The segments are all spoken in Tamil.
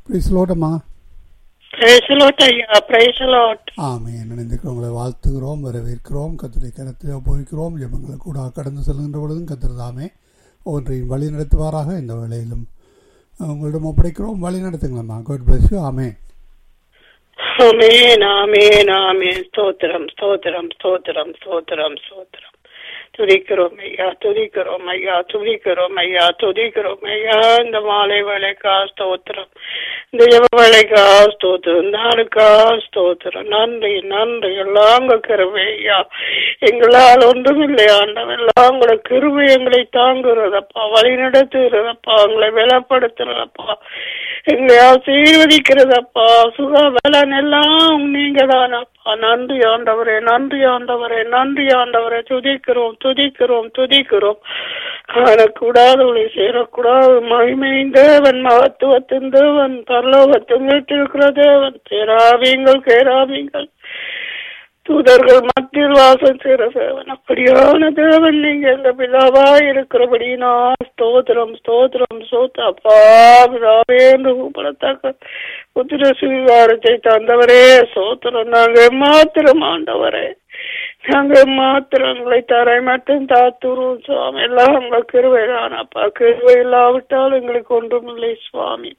பிரிஸ்லோட்டம்மா பிரைசலோட் ஐயா பிரைசலோட் ஆமே நினைந்துக்கிறவங்களை வாழ்த்துகிறோம் வரவேற்கிறோம் கத்தரை கரத்தில் ஒப்புவிக்கிறோம் ஜெபங்களை கூட கடந்து செல்கின்ற பொழுதும் கத்திரதாமே ஒன்றையும் வழி நடத்துவாராக இந்த வேளையிலும் உங்களிடம் ஒப்படைக்கிறோம் வழி நடத்துங்களம்மா குட் பிளஸ் யூ ஆமே ஆமேன் ஆமேன் ஆமேன் ஸ்தோத்திரம் ஸ்தோத்திரம் ஸ்தோத்திரம் ஸ்தோத்திரம் ஸ்தோத்திரம் துதிக்கிறோம் ஐயா துதிக்கிறோம் ஐயா துதிக்கிறோம் ஐயா துதிக்கிறோம் ஐயா இந்த மாலை வேலைக்கா ஸ்தோத்திரம் இந்த ஜப வேலைக்கா ஸ்தோத்திரம் நாளுக்கா ஸ்தோத்திரம் நன்றி நன்றி எல்லாம் உங்க கிருபை ஐயா எங்களால் ஒன்றும் இல்லை ஆண்டவன் எல்லாம் உங்களோட கிருபை எங்களை தாங்குறதப்பா வழி நடத்துகிறதப்பா எங்களை பலப்படுத்துறதப்பா எங்களை ஆசீர்வதிக்கிறதப்பா சுக பலன் எல்லாம் நீங்க தானப்பா நன்றி ஆண்டவரே நன்றி ஆண்டவரே நன்றி ஆண்டவரே துதிக்கிறோம் துதிக்கிறோம் துதிக்கிறோம் காணக்கூடாதவளை சேரக்கூடாது மகிமையின் தேவன் மகத்துவத்தின் தேவன் பரலோகத்தின் வீட்டிருக்கிற தேவன் பேராவீங்கள் கேராவீங்கள் தூதர்கள் மத்தியில் வாசம் செய்கிற தேவன் அப்படியான தேவன் நீங்க எங்க பிதாவா இருக்கிறபடினா ஸ்தோத்திரம் ஸ்தோத்திரம் ஸ்தோத்திர அப்பா பிதாவே என்று கூப்பிடத்தக்க புத்திர சுவிகாரத்தை தந்தவரே ஸ்தோத்திரம் நாங்க மாத்திரம் ஆண்டவரே நாங்க மாத்திரங்களை தரை மட்டும் தாத்துருவோம் சுவாமி எல்லாம் உங்க கிருவை தான் அப்பா கிருவை இல்லாவிட்டால் எங்களுக்கு ஒன்றுமில்லை சுவாமி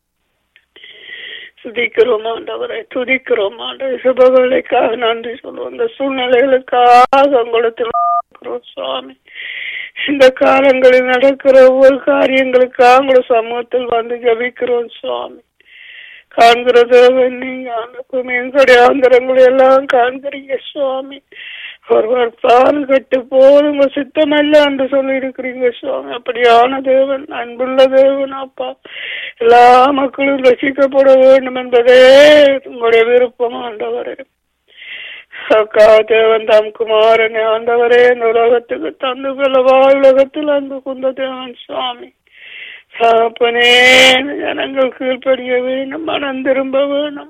துதிக்கிறோம் ஆண்டவரை துதிக்கிறோம் ஆண்டவர் சுபகளுக்காக நன்றி சொல்லுவோம் இந்த சூழ்நிலைகளுக்காக உங்களுக்கு இருக்கிறோம் சுவாமி இந்த காலங்களில் நடக்கிற ஒவ்வொரு காரியங்களுக்காக உங்களோட சமூகத்தில் வந்து ஜபிக்கிறோம் சுவாமி காண்கிறது நீங்க அனுப்பும் எங்களுடைய ஆந்திரங்களை எல்லாம் காண்கிறீங்க சுவாமி ஒருவர் பால் கட்டு போது உங்க சித்தமல்ல என்று சொல்லி இருக்கிறீங்க சுவாமி அப்படியான தேவன் அன்புள்ள தேவன் அப்பா எல்லா மக்களும் ரசிக்கப்பட வேண்டும் என்பதே உங்களுடைய விருப்பம் ஆண்டவரே அக்கா தேவன் தாம் குமாரன் ஆண்டவரே இந்த உலகத்துக்கு தந்து கொள்ளவா உலகத்தில் அன்பு குந்த தேவன் சுவாமி சாப்பனே ஜனங்கள் கீழ்ப்படிய வேணும் மனம் திரும்ப வேணும்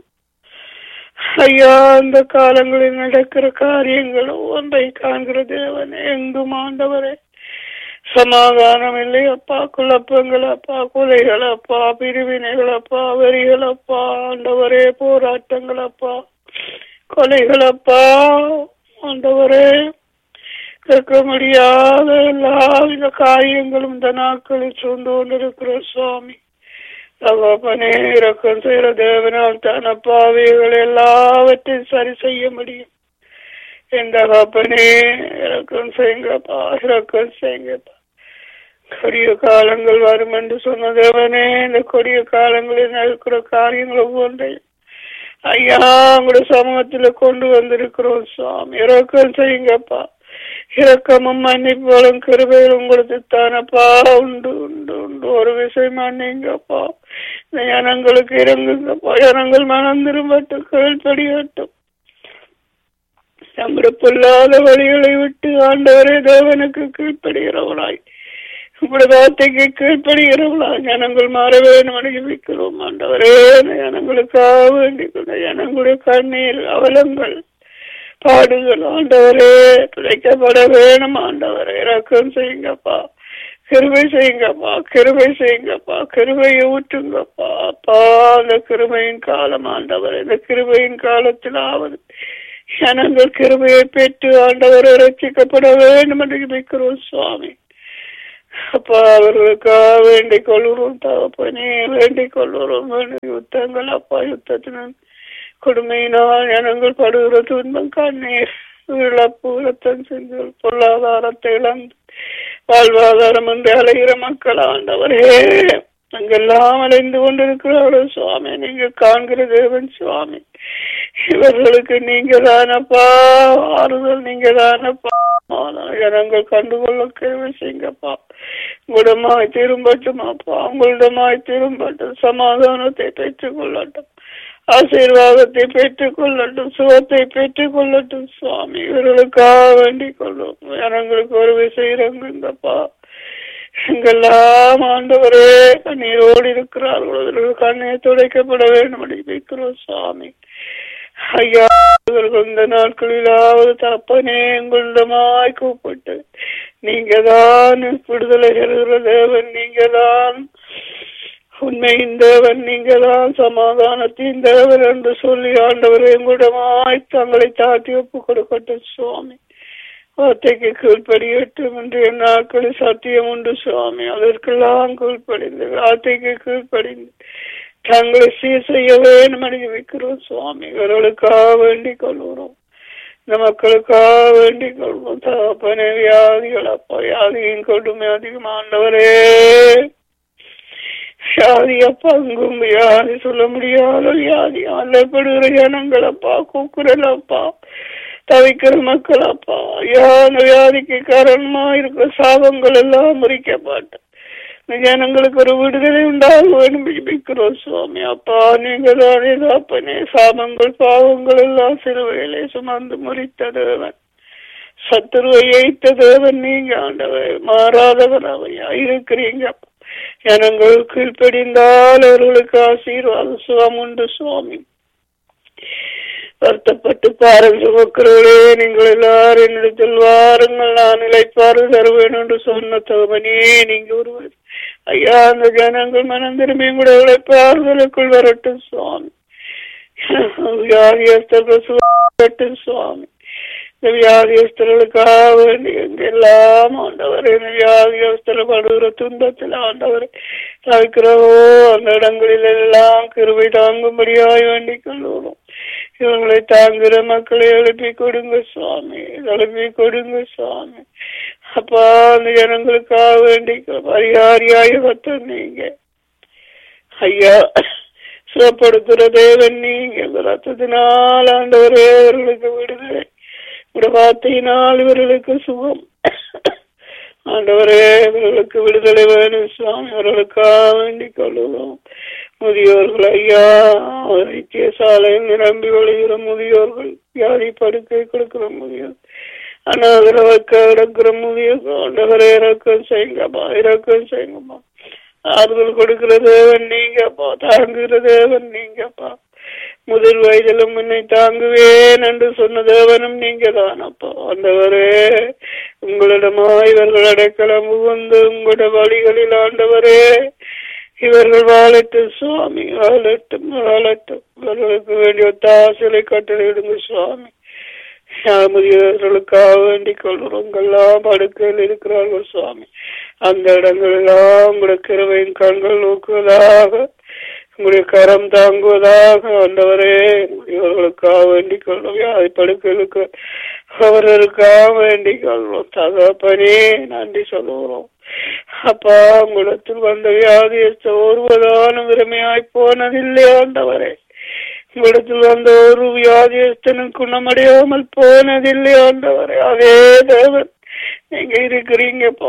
ஐயா அந்த காலங்களில் நடக்கிற காரியங்கள் ஒன்றை காண்கிற தேவன் எங்கும் ஆண்டவரே சமாதானம் இல்லை அப்பா குழப்பங்கள் அப்பா கொலைகள் அப்பா பிரிவினைகள் அப்பா வெறிகள் அப்பா ஆண்டவரே போராட்டங்கள் அப்பா கொலைகள் அப்பா ஆண்டவரே கேட்க முடியாத எல்லா வித காரியங்களும் இந்த நாட்களில் சூழ்ந்து கொண்டிருக்கிற சுவாமி தகப்பனே இறக்கம் செய்கிற தேவனால் தான் அப்பாவிகள் எல்லாவற்றையும் சரி செய்ய முடியும் என் தகப்பனே இறக்கம் செய்யுங்கப்பா இறக்கம் செய்யுங்கப்பா கொடிய காலங்கள் வரும் என்று சொன்ன தேவனே இந்த கொடிய காலங்களில் நடக்கிற காரியங்கள் ஒவ்வொன்றையும் ஐயா உங்களுடைய சமூகத்துல கொண்டு வந்திருக்கிறோம் சுவாமி இறக்கம் செய்யுங்கப்பா இரக்கமும் மன்னிப்புகளும் கிருபையில் உங்களுக்கு தானப்பா உண்டு உண்டு உண்டு ஒரு விஷயமா நீங்கப்பா இந்த ஜனங்களுக்கு இறங்குங்கப்பா ஜனங்கள் மனம் திரும்பட்டும் கீழ்படியட்டும் நம்முடைய பொல்லாத வழிகளை விட்டு ஆண்டவரே தேவனுக்கு கீழ்ப்படுகிறவளாய் உங்களுடைய வார்த்தைக்கு கீழ்ப்படுகிறவளாய் ஜனங்கள் மாற வேண்டும் ஜபிக்கிறோம் ஆண்டவரே ஜனங்களுக்காக வேண்டிக் கொண்ட ஜனங்களுடைய கண்ணீர் அவலங்கள் பாடுகள் ஆண்டவரே துடைக்கப்பட வேணும் ஆண்டவரே இறக்கம் செய்யுங்கப்பா கிருபை செய்யுங்கப்பா கிருபை செய்யுங்கப்பா கிருபையை ஊற்றுங்கப்பா அப்பா அந்த கிருபையின் காலம் ஆண்டவர் இந்த கிருபையின் காலத்திலாவது ஜனங்கள் கிருபையை பெற்று ஆண்டவரை ரசிக்கப்பட வேண்டும் என்று ஜபிக்கிறோம் சுவாமி அப்பா அவர்களுக்காக வேண்டிக் கொள்கிறோம் தகப்பனே வேண்டிக் கொள்கிறோம் யுத்தங்கள் அப்பா யுத்தத்தின கொடுமையினால் ஜனங்கள் படுகிற துன்பம் கண்ணீர் இழப்பு ரத்தம் செஞ்சு பொருளாதாரத்தை இழந்து வாழ்வாதாரம் என்று அலைகிற மக்கள் ஆண்டவரே அங்கெல்லாம் அலைந்து கொண்டிருக்கிறார்கள் சுவாமி நீங்க காண்கிற தேவன் சுவாமி இவர்களுக்கு நீங்க தானப்பா ஆறுதல் நீங்க தானப்பா ஜனங்கள் கண்டுகொள்ள கேள்வி செய்யுங்கப்பா உங்களிடமாய் திரும்பட்டும் அப்பா உங்களிடமாய் திரும்பட்டும் சமாதானத்தை பெற்றுக் கொள்ளட்டும் ஆசீர்வாதத்தை பெற்றுக் கொள்ளட்டும் சுகத்தை பெற்றுக் கொள்ளட்டும் சுவாமி இவர்களுக்காக வேண்டிக் கொள்ளும் ஜனங்களுக்கு ஒரு விஷயம் இறங்குங்கப்பா எங்கெல்லாம் ஆண்டவரே கண்ணீரோடு இருக்கிறார்கள் அவர்கள் கண்ணீர் துடைக்கப்பட வேண்டும் வைக்கிறோம் சுவாமி ஐயா இவர்கள் இந்த நாட்களிலாவது தப்பனே எங்களிடமாய் கூப்பிட்டு நீங்க தான் விடுதலை தருகிற தேவன் நீங்க தான் உண்மையின் தேவன் நீங்களாம் சமாதானத்தின் தேவன் என்று சொல்லி ஆண்டவரை எங்களிடமாய் தங்களை தாட்டி ஒப்பு கொடுக்கட்டும் சுவாமி வார்த்தைக்கு கீழ்ப்படியட்டும் என்று என் நாட்களில் சத்தியம் உண்டு சுவாமி அதற்கெல்லாம் கீழ்ப்படிந்து வார்த்தைக்கு கீழ்ப்படிந்து தங்களை சீர் செய்ய வேண்டும் வைக்கிறோம் சுவாமி இவர்களுக்காக வேண்டிக் கொள்கிறோம் இந்த மக்களுக்காக வேண்டிக் கொள்வோம் தகப்பன வியாதிகள் அப்பா வியாதியின் கொடுமை அதிகமானவரே வியாதி அப்பா அங்கும் வியாதி சொல்ல முடியாத வியாதி அல்லப்படுகிற ஜனங்கள் அப்பா கூக்குரல் அப்பா தவிக்கிற மக்கள் அப்பா ஐயா அந்த வியாதிக்கு காரணமா இருக்கிற சாபங்கள் எல்லாம் முறிக்கப்பட்டு இந்த ஜனங்களுக்கு ஒரு விடுதலை உண்டாக வேண்டும் ஜெபிக்கிறோம் சுவாமி அப்பா நீங்க தானே தாப்பனே சாபங்கள் பாவங்கள் எல்லாம் சிறுவையிலே சுமந்து முறித்த தேவன் சத்துருவை ஏய்த்த தேவன் நீங்க ஆண்டவர் மாறாதவர் அவையா இருக்கிறீங்க ஜனங்கள் கீழ்ப்படிந்தால் அவர்களுக்கு ஆசீர்வாதம் சுகம் உண்டு சுவாமி வருத்தப்பட்டு பாருங்கள் மக்களே நீங்கள் எல்லாரும் என்னிடத்தில் வாருங்கள் நான் இழைப்பாறு தருவேன் என்று சொன்ன தகவனே நீங்க ஒருவர் ஐயா அந்த ஜனங்கள் மனம் திரும்பி கூட இழைப்பாறுதலுக்குள் வரட்டும் சுவாமி வியாதியஸ்தர்கள் சுவரட்டும் சுவாமி இந்த வியாதியஸ்தர்களுக்காக வேண்டி எங்கெல்லாம் ஆண்டவர் இந்த வியாதியஸ்தர் படுகிற துன்பத்தில் ஆண்டவர் தவிக்கிறவோ அந்த இடங்களில் எல்லாம் கிருபை தாங்கும்படியாய் வேண்டிக் கொள்வோம் இவங்களை தாங்குகிற மக்களை எழுப்பி கொடுங்க சுவாமி எழுப்பி கொடுங்க சுவாமி அப்பா அந்த ஜனங்களுக்காக வேண்டி பரிகாரியாய பத்தம் நீங்க ஐயா சுகப்படுத்துற தேவன் நீங்க ரத்தத்தினால் ஆண்டவரே அவர்களுக்கு விடுதலை உடைய வார்த்தையினால் இவர்களுக்கு சுகம் ஆண்டவரே இவர்களுக்கு விடுதலை வேணும் சுவாமி அவர்களுக்காக வேண்டிக் கொள்ளுவோம் முதியோர்கள் ஐயா வைத்திய சாலையில் நிரம்பி வழிகிற முதியோர்கள் வியாதி படுக்கை கொடுக்கிற முதியோர் அனாதரவக்க கிடக்கிற முதியோர்கள் ஆண்டவரே இறக்கம் செய்யுங்கப்பா இறக்கம் செய்யுங்கப்பா ஆறுதல் கொடுக்கிற தேவன் நீங்கப்பா தாங்குகிற தேவன் நீங்கப்பா முதல் வயதிலும் உன்னை தாங்குவேன் என்று சொன்ன தேவனும் நீங்க தானப்பா ஆண்டவரே உங்களிடமா இவர்கள் அடைக்கலம் புகுந்து உங்களோட வழிகளில் ஆண்டவரே இவர்கள் வாழட்டும் சுவாமி வாழட்டும் வாழட்டும் இவர்களுக்கு வேண்டிய தாசலை கட்டளையிடுங்க சுவாமி முதியவர்களுக்காக வேண்டிக் கொள்கிறோம் எல்லாம் படுக்கையில் இருக்கிறார்கள் சுவாமி அந்த இடங்களெல்லாம் உங்களுடைய கிருவையின் கண்கள் நோக்குவதாக உங்களுடைய கரம் தாங்குவதாக ஆண்டவரே இவர்களுக்காக வேண்டிக் கொள்வோம் வியாதி படுக்கைகளுக்கு அவர்களுக்காக வேண்டிக் கொள்வோம் தகப்பனே நன்றி சொல்லுகிறோம் அப்பா உங்களிடத்தில் வந்த வியாதியை ஒருவதான விரமையாய் போனதில்லை ஆண்டவரே உங்களிடத்தில் வந்த ஒரு வியாதியஸ்தனும் குணமடையாமல் போனதில்லை ஆண்டவரே அதே தேவன் நீங்க இருக்கிறீங்க போ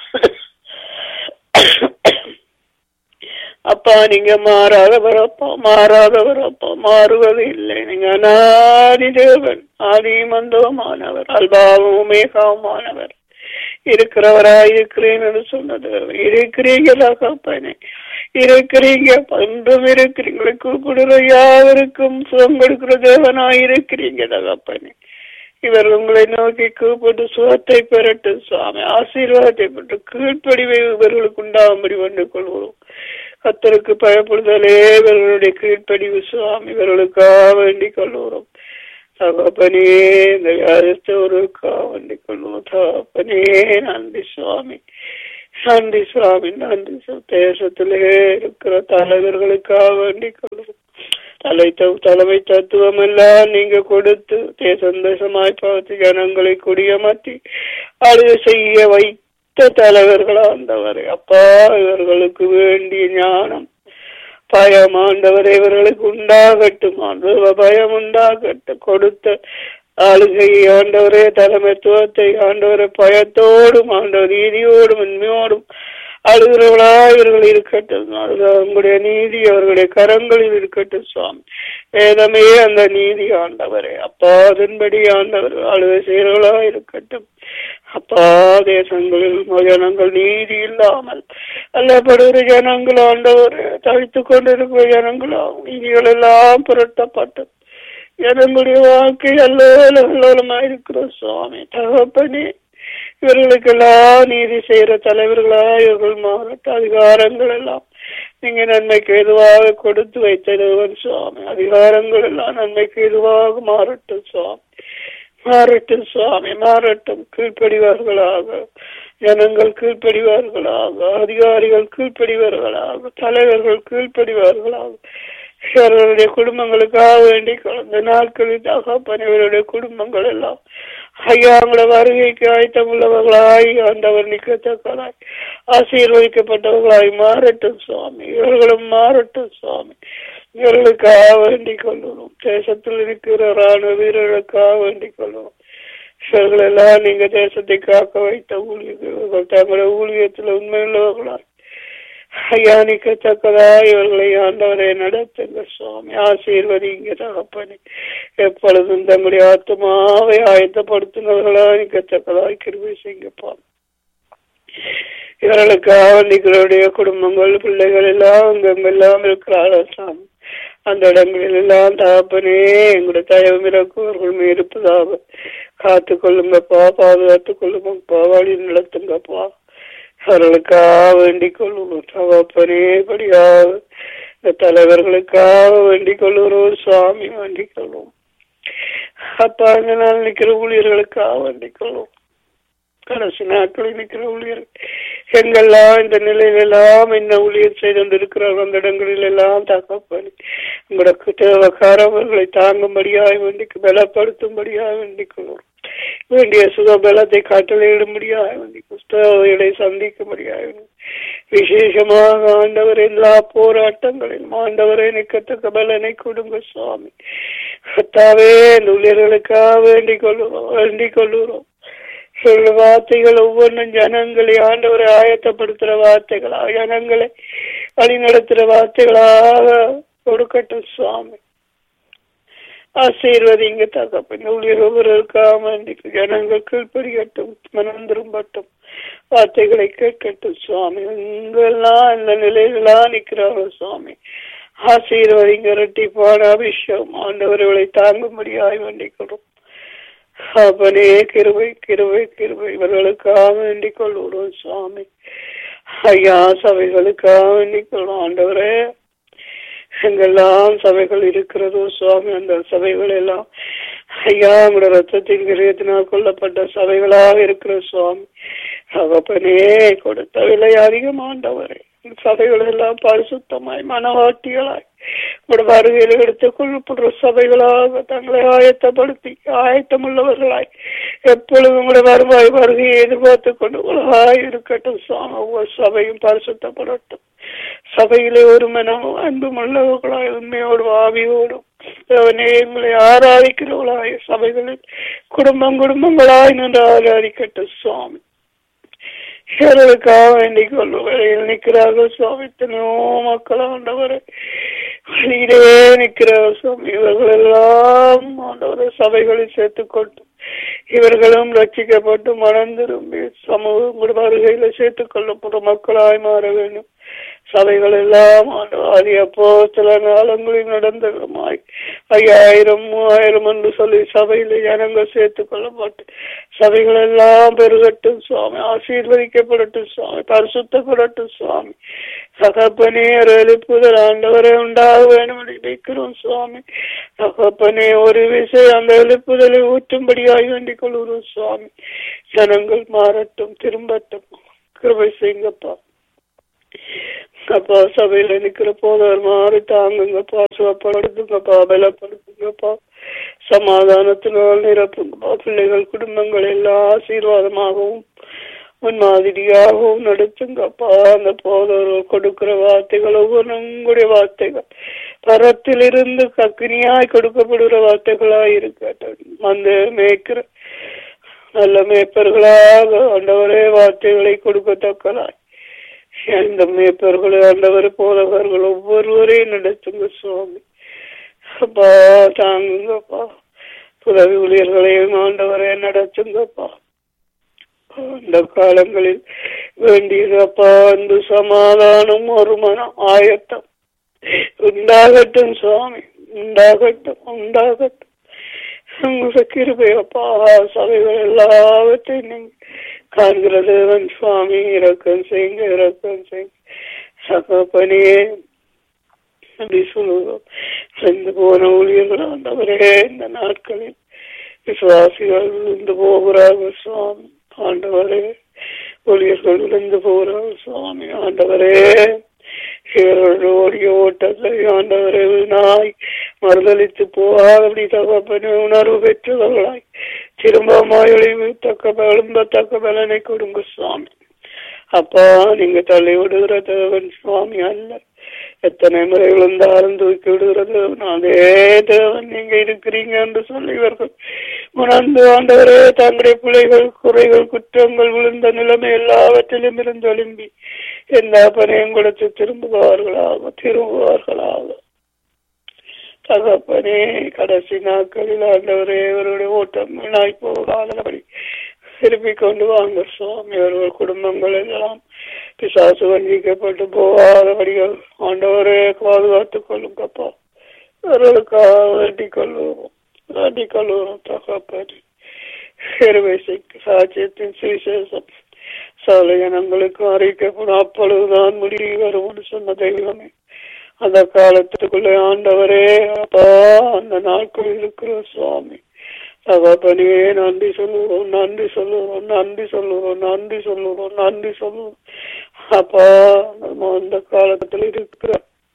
அப்பா நீங்க மாறாதவர் அப்பா மாறாதவர் அப்பா மாறுவது இல்லை நீங்க அநாதி தேவன் ஆதி மந்தவமானவர் அல்பாவும் உமேகாவுமானவர் இருக்கிறவராய் இருக்கிறேன் என்று சொன்னது இருக்கிறீங்களா கப்பனே இருக்கிறீங்க பண்டும் இருக்கிறீங்களே கூப்பிடுற யாவருக்கும் சுகம் கொடுக்கிற தேவனாய் இருக்கிறீங்க தகப்பனே இவர் உங்களை நோக்கி கூப்பிட்டு சுகத்தை பெறட்டும் சுவாமி ஆசீர்வாதத்தை பெற்று கீழ்ப்படிவை இவர்களுக்கு உண்டாகும்படி வந்து கொள்வோம் கத்தருக்கு பயப்படுதலே இவர்களுடைய கீழ்ப்படிவு சுவாமி இவர்களுக்காக வேண்டிக் கொள்வோம் தகப்பனே இந்த யாருக்காக வேண்டிக் கொள்வோம் தகப்பனே நன்றி சுவாமி நன்றி சுவாமி நன்றி தேசத்திலே இருக்கிற தலைவர்களுக்காக வேண்டிக் கொள்வோம் தலை தலைமை தத்துவம் எல்லாம் நீங்க கொடுத்து தேசம் தேசமாய் பார்த்து ஜனங்களை குடியமர்த்தி அழுக செய்ய வைத்த தலைவர்களா ஆண்டவரே அப்பா இவர்களுக்கு வேண்டிய ஞானம் பயம் ஆண்டவரை இவர்களுக்கு உண்டாகட்டும் ஆண்டவர் பயம் உண்டாகட்டும் கொடுத்த ஆளுகை ஆண்டவரே தலைமைத்துவத்தை ஆண்டவரை பயத்தோடும் ஆண்டவர் நீதியோடும் உண்மையோடும் அழுகிறவளா இவர்கள் இருக்கட்டும் உங்களுடைய நீதி அவர்களுடைய கரங்களில் இருக்கட்டும் சுவாமி வேதமே அந்த நீதி ஆண்டவரே அப்பா அதன்படி ஆண்டவர் அழுகை செய்கிறவளா இருக்கட்டும் அப்பா தேசங்களில் ஜனங்கள் நீதி இல்லாமல் அல்லப்படுகிற ஜனங்கள் ஆண்டவர் தவித்து கொண்டிருக்கிற ஜனங்களாம் நீதிகள் எல்லாம் புரட்டப்பட்டு ஜனங்களுடைய வாழ்க்கை அல்லோலமா இருக்கிற சுவாமி தகப்பனே இவர்களுக்கெல்லாம் நீதி செய்யற தலைவர்களா இவர்கள் மாவட்ட அதிகாரங்கள் எல்லாம் நீங்க நன்மைக்கு எதுவாக கொடுத்து வைத்தருவன் சுவாமி அதிகாரங்கள் எல்லாம் நன்மைக்கு எதுவாக மாறட்டும் சுவாமி மாறட்டும் சுவாமி மாறட்டும் கீழ்ப்படிவார்களாக ஜனங்கள் கீழ்ப்படிவார்களாக அதிகாரிகள் கீழ்ப்படிவார்களாக தலைவர்கள் கீழ்ப்படிவார்களாக இவர்களுடைய குடும்பங்களுக்காக வேண்டி கலந்த நாட்களில் தகப்பனவருடைய குடும்பங்கள் எல்லாம் ஐயாங்கள வருகைக்கு ஆயத்தமுள்ளவர்களாய் ஆண்டவர் நிற்கத்தக்கலாய் ஆசீர்வதிக்கப்பட்டவர்களாய் மாறட்டும் சுவாமி இவர்களும் மாறட்டும் சுவாமி இவர்களுக்காக வேண்டிக் கொள்ளணும் தேசத்தில் இருக்கிற ராணுவ வீரர்களுக்காக வேண்டிக் கொள்ளணும் இவர்கள் எல்லாம் நீங்க தேசத்தை காக்க வைத்த ஊழியர்கள் தங்களுடைய ஊழியத்தில் உண்மையுள்ளவர்களாய் ஐயா நிற்கத்தக்கதா இவர்களை ஆண்டவரை நடத்துங்க சுவாமி ஆசீர்வதிங்க தகப்பனே எப்பொழுதும் தங்களுடைய ஆத்மாவை ஆயத்தப்படுத்துனவர்களா நிற்கத்தக்கதா கிருபை செய்யப்பா இவர்களுக்காக நிகளுடைய குடும்பங்கள் பிள்ளைகள் எல்லாம் அங்கெல்லாம் இருக்கிறார்கள் சாமி அந்த இடங்களில் எல்லாம் தகப்பனே எங்களுடைய தயவு இறக்குவர்கள் இருப்பதாக காத்து கொள்ளுங்கப்பா பாதுகாத்து கொள்ளுங்கப்பா வழி நடத்துங்கப்பா அவர்களுக்காக வேண்டிக் கொள்ளுவோம் தகப்பனே படியாக இந்த தலைவர்களுக்காக வேண்டிக் கொள்ளுகிறோம் சுவாமி வேண்டிக் கொள்வோம் அப்பா இந்த நாள் நிற்கிற ஊழியர்களுக்காக வேண்டிக் கொள்வோம் கடைசி நாட்களில் நிற்கிற ஊழியர்கள் எங்கெல்லாம் இந்த நிலையிலெல்லாம் என்ன ஊழியர் செய்து கொண்டிருக்கிறார்கள் அந்த இடங்களில் எல்லாம் தகப்பனி உங்களுக்கு தேவக்காரவர்களை தாங்கும்படியாய் வேண்டிக்கு பலப்படுத்தும்படியாக வேண்டிக் கொள்வோம் வேண்டிய சுகபலத்தை கட்டளையிடும்படியாக வேண்டிக் தேவைகளை சந்திக்கும்படியாக விசேஷமாக ஆண்டவர் எல்லா போராட்டங்களிலும் ஆண்டவரை நிற்கத்தக்க பலனை கொடுங்க சுவாமி கத்தாவே இந்த ஊழியர்களுக்காக வேண்டிக் கொள்ளுறோம் வேண்டிக் கொள்ளுறோம் சொல்ல வார்த்தைகள் ஒவ்வொன்றும் ஜனங்களை ஆண்டவரை ஆயத்தப்படுத்துற வார்த்தைகளா ஜனங்களை வழி நடத்துற வார்த்தைகளாக கொடுக்கட்டும் சுவாமி ஆசீர்வதிங்க தகப்பன் ஊழியர் ஒவ்வொருக்காம ஜனங்கள் கீழ்ப்படியட்டும் மனம் திரும்பட்டும் வார்த்தைகளை கேட்கட்டும் சுவாமி இங்கெல்லாம் இந்த நிலையிலாம் நிற்கிறார்கள் சுவாமி ஆசீர்வதிங்க இரட்டிப்பான அபிஷேகம் ஆண்டவர்களை தாங்கும்படியாய் வேண்டிக்கிறோம் அவனே கிருவை கிருவை கிருவை இவர்களுக்காக வேண்டிக் கொள்வோம் சுவாமி ஐயா சபைகளுக்காக வேண்டிக் கொள்வோம் ஆண்டவரே எங்கெல்லாம் சபைகள் இருக்கிறதோ சுவாமி அந்த சபைகள் எல்லாம் ஐயா உங்களோட ரத்தத்தின் கிரகத்தினால் கொல்லப்பட்ட சபைகளாக இருக்கிற சுவாமி தகப்பனே கொடுத்த விலை அதிகமாண்டவரே சபைகள் எல்லாம் பரிசுத்தமாய் மனவாட்டிகளாய் உங்களோட வருகையில் எடுத்துக் கொள்ளப்படுற சபைகளாக தங்களை ஆயத்தப்படுத்தி ஆயத்தமுள்ளவர்களாய் எப்பொழுதும் உங்களோட வருவாய் வருகையை எதிர்பார்த்து கொண்டு உலகாய் இருக்கட்டும் சுவாமி ஒவ்வொரு சபையும் பரிசுத்தப்படட்டும் சபையிலே ஒரு மனம் அன்பும் உள்ளவர்களாய் உண்மையோடு ஆவியோடும் அவனே எங்களை ஆராதிக்கிறவர்களாய் சபைகளில் குடும்பம் குடும்பங்களாய் நின்று ஆராதிக்கட்டும் சுவாமி இவர்களுக்காக வேண்டிக் கொள்வதில் நிற்கிறார்கள் சுவாமி எத்தனையோ மக்கள் ஆண்டவரை வழியிலே நிற்கிறார்கள் சுவாமி இவர்கள் எல்லாம் ஆண்டவரை சபைகளில் சேர்த்துக் கொண்டு இவர்களும் ரட்சிக்கப்பட்டு மனம் திரும்பி சமூக வருகையில சேர்த்துக் கொள்ளப்படும் மக்களாய் மாற வேண்டும் சபைகள் எல்லாம் ஆதி அப்போ சில காலங்களில் நடந்ததுமாய் ஐயாயிரம் மூவாயிரம் என்று சொல்லி சபையில ஜனங்கள் சேர்த்துக் கொள்ளப்பட்டு சபைகள் எல்லாம் பெருகட்டும் சுவாமி ஆசீர்வதிக்கப்படட்டும் சுவாமி பரிசுத்தப்படட்டும் சுவாமி சகப்பனே ஒரு எழுப்புதல் ஆண்டவரை உண்டாக வேண்டும் என்று நினைக்கிறோம் சுவாமி சகப்பனே ஒரு விஷயம் அந்த எழுப்புதலை ஊற்றும்படியாய் வேண்டிக் கொள்கிறோம் சுவாமி ஜனங்கள் மாறட்டும் திரும்பட்டும் கிருபை செய்யுங்கப்பா அப்பா சபையில நிக்கிற போதவர் மாறி தாங்குங்கப்பா சுகப்படுத்துங்கப்பா பலப்படுத்துங்கப்பா சமாதானத்தினால் நிரப்புங்கப்பா பிள்ளைகள் குடும்பங்கள் எல்லாம் ஆசீர்வாதமாகவும் முன்மாதிரியாகவும் நடத்துங்கப்பா அந்த போதவர்கள் கொடுக்கிற வார்த்தைகள் ஒவ்வொன்றும் உங்களுடைய வார்த்தைகள் பரத்திலிருந்து கக்கினியாய் கொடுக்கப்படுகிற வார்த்தைகளாய் இருக்கட்டும் அந்த மேய்க்கிற நல்ல மேய்ப்பர்களாக ஆண்டவரே வார்த்தைகளை கொடுக்கத்தக்கலாய் இந்த மேய்ப்பர்கள் ஆண்டவர் போதவர்கள் ஒவ்வொருவரையும் நடத்துங்க சுவாமி அப்பா தாங்குங்கப்பா புதவி ஊழியர்களையும் ஆண்டவரை நடத்துங்கப்பா அந்த காலங்களில் வேண்டியதப்பா அந்த சமாதானம் ஒரு மனம் ஆயத்தம் உண்டாகட்டும் சுவாமி உண்டாகட்டும் உண்டாகட்டும் உங்களுடைய கிருபையப்பா சபைகள் எல்லாவற்றையும் நீங்க காண்கிற தேவன் சுவாமி இறக்கம் செய்யுங்க இறக்கம் செய்யுங்க சகப்பனே அப்படி சொல்லுவோம் சென்று போன ஊழியர்கள் ஆண்டவரே இந்த நாட்களில் விசுவாசிகள் விழுந்து போகிறார்கள் சுவாமி ஆண்டவரே ஊழியர்கள் விழுந்து போகிறார்கள் சுவாமி ஆண்டவரே இவர்கள் ஓடிய ஓட்டத்தை ஆண்டவரே நாய் மறுதளித்து போகாதபடி தகப்பன உணர்வு பெற்றவர்களாய் திரும்பமாய் தக்க எழும்பத்தக்க பலனை கொடுங்க சுவாமி அப்பா நீங்க தள்ளி விடுகிற தேவன் சுவாமி அல்ல எத்தனை முறை விழுந்தாலும் தூக்கி விடுகிற தேவன் அதே தேவன் நீங்க இருக்கிறீங்க என்று சொல்லி இவர்கள் உணர்ந்து ஆண்டவரே தங்களுடைய பிள்ளைகள் குறைகள் குற்றங்கள் விழுந்த நிலைமை எல்லாவற்றிலும் இருந்து எழும்பி எந்த பனையும் கொடுத்து திரும்புவார்களாக திரும்புவார்களாக தகப்பனே கடைசி நாட்களில் ஆண்டவரே இவருடைய ஓட்டம் வீணாய் போகாதபடி திருப்பி கொண்டு வாங்க சுவாமி அவர்கள் குடும்பங்கள் எல்லாம் பிசாசு வஞ்சிக்கப்பட்டு போகாதபடிகள் ஆண்டவரே பாதுகாத்துக் கொள்ளுங்கப்பா அவர்களுக்காக வேண்டிக் கொள்வோம் வேண்டிக் கொள்வோம் தகப்பனே இருவேசைக்கு சாட்சியத்தின் சுவிசேஷம் சாலை ஜனங்களுக்கு அறிக்கப்படும் அப்பொழுதுதான் முடிவு வரும்னு சொன்ன தெய்வமே அந்த காலத்துக்குள்ளே ஆண்டவரே அப்பா அந்த நாட்கள் இருக்கிற சுவாமி தகப்பனே நன்றி சொல்லுவோம் நன்றி சொல்லுவோம் நன்றி சொல்லுவோம் நன்றி சொல்லுவோம் நன்றி சொல்லுவோம் அப்பா நம்ம அந்த காலத்துல இருக்கிற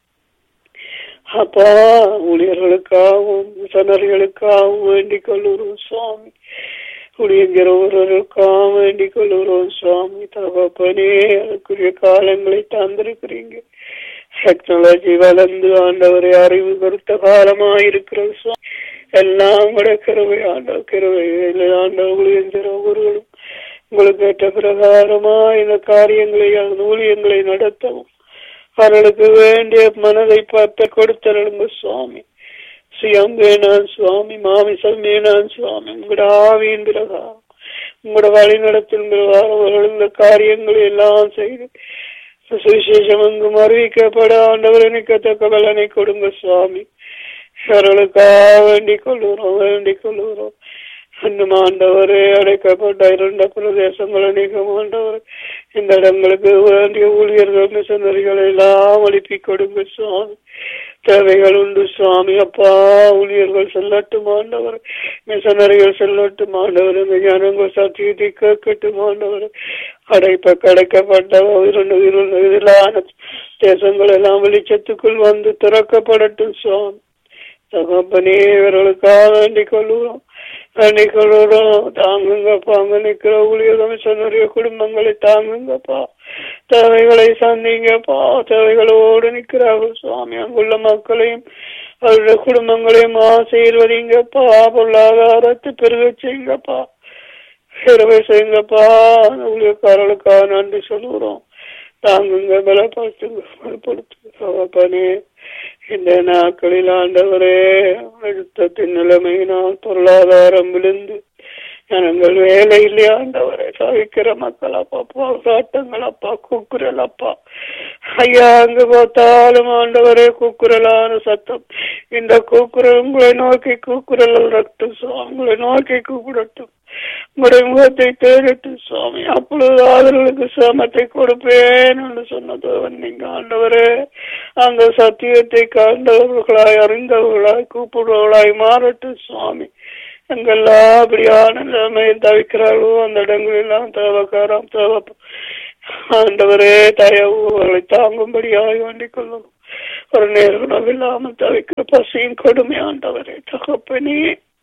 அப்பா ஊழியர்களுக்காகவும் மிஷனரிகளுக்காகவும் வேண்டிக் கொள்ளுறோம் சுவாமி குடியேங்கிற ஒருவருக்காக வேண்டிக் கொள்ளுறோம் சுவாமி தகப்பனே அதுக்குரிய காலங்களை தந்திருக்கிறீங்க டெக்னாலஜி வளர்ந்து ஆண்டவரை அறிவு கருத்த காலமா இருக்கிறது சுவாமி எல்லாம் கூட கிருவை ஆண்டவர் கிருவை ஆண்டவர் ஊழியங்கிற ஒவ்வொருவரும் உங்களுக்கு ஏற்ற பிரகாரமா இந்த காரியங்களை அந்த ஊழியங்களை நடத்தவும் அவர்களுக்கு வேண்டிய மனதை பார்த்து கொடுத்தருளுங்க சுவாமி சுயம் வேணான் சுவாமி மாமிசம் வேணான் சுவாமி உங்களோட ஆவியின் பிரகாரம் உங்களோட வழி நடத்தும் பிரகாரம் அவர்கள் இந்த காரியங்களை எல்லாம் செய்து சுவிசேஷம் எங்கும் அறிவிக்கப்பட ஆண்டவர் நிற்கத்தக்க பலனை கொடுங்க சுவாமி அவர்களுக்காக வேண்டிக் கொள்ளுகிறோம் வேண்டிக் கொள்ளுகிறோம் இன்னும் ஆண்டவரே அடைக்கப்பட்ட இரண்ட பிரதேசங்கள் அநேகம் ஆண்டவர் இந்த இடங்களுக்கு வேண்டிய ஊழியர்கள் மிஷனரிகளை எல்லாம் அனுப்பி கொடுங்க சுவாமி தேவைகள் உண்டு சுவாமி அப்பா ஊழியர்கள் செல்லட்டும் ஆண்டவர் மிஷனரிகள் செல்லட்டும் ஆண்டவர் இந்த ஜனங்கள் சத்தியத்தை கேட்கட்டும் ஆண்டவர் அடைப்ப கிடைக்கப்பட்ட இரண்டு இதிலான தேசங்கள் எல்லாம் வெளிச்சத்துக்குள் வந்து திறக்கப்படட்டும் சுவாமி தகப்பனே இவர்களுக்காக வேண்டிக் கொள்ளுகிறோம் வேண்டிக் கொள்ளுகிறோம் தாங்குங்கப்பா அங்க நிக்கிற ஊழியர்கள் சொன்னுடைய குடும்பங்களை தாங்குங்கப்பா தேவைகளை சந்திங்கப்பா தேவைகளோடு நிற்கிறார்கள் சுவாமி அங்குள்ள மக்களையும் அவருடைய குடும்பங்களையும் ஆசீர்வதிங்கப்பா பொருளாதாரத்தை பெருக செய்யுங்கப்பா சிறுவை செய்யுங்கப்பா ஊழியக்காரர்களுக்காக நன்றி சொல்லுகிறோம் தாங்குங்க பலப்படுத்துங்க பலப்படுத்துங்க இந்த நாட்களில் ஆண்டவரே யுத்தத்தின் நிலைமையினால் பொருளாதாரம் விழுந்து ஜனங்கள் வேலை இல்லையா ஆண்டவரே தவிக்கிற மக்கள் அப்பா போராட்டங்கள் அப்பா கூக்குரல் அப்பா ஐயா அங்கு பார்த்தாலும் ஆண்டவரே கூக்குரலான சத்தம் இந்த கூக்குரல் உங்களை நோக்கி கூக்குரல் ரட்டும் உங்களை நோக்கி கூப்பிடட்டும் உங்களுடைய முகத்தை தேடட்டும் சுவாமி அப்பொழுது அவர்களுக்கு சிரமத்தை கொடுப்பேன் என்று சொன்னதவன் நீங்க ஆண்டவரே அந்த சத்தியத்தை கண்டவர்களாய் அறிந்தவர்களாய் கூப்பிடுவர்களாய் மாறட்டும் சுவாமி எங்கெல்லாம் அப்படியான நிலைமையில் தவிக்கிறார்களோ அந்த இடங்களெல்லாம் தேவக்காரம் தேவ ஆண்டவரே தயவு அவர்களை தாங்கும்படியாய் வேண்டிக் கொள்ளும் ஒரு நேரம் இல்லாமல் தவிக்கிற பசியின் கொடுமை ஆண்டவரே தகப்பனே